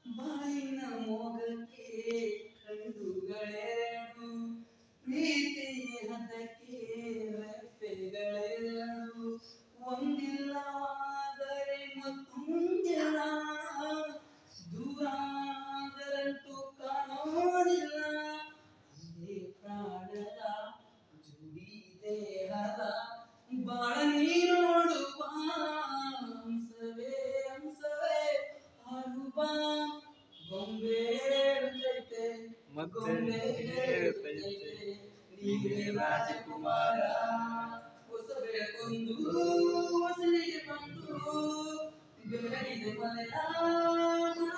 ಬಾಯಿನ ಮೋಗಕ್ಕೆ ಕಣ್ಣುಗಳೆರಡು ಪ್ರೀತಿ ಹದಕ್ಕೆ ರೆಪ್ಪೆಗಳೆರಡು ಒಂದಿಲ್ಲವಾದರೆ ಮತ್ತೊಂದಿಲ್ಲ ದೂರಾದರಂತೂ ಕಾಣೋದಿಲ್ಲ ಇದೇ ಪ್ರಾಣದ ಜೋಡಿ ದೇಹದ ಬಾಳ ನೀನೋಡುವ ಹಂಸವೇ ಹಂಸವೇ ಹಾಡುವ ಗೊಂಬೆ ಹೇಳುತ್ತೈತೆ ಮತ್ತೆ ಗೊಂಬೆ ಹೇಳುತ್ತೈತೆ ನೀನೇ ರಾಜಕುಮಾರ ಹೊಸ ಬೆಳಕೊಂದು ಹೊಸಲಿಗೆ ಬಂದು ಬೆಳಗಿದೆ ಮನೆಯ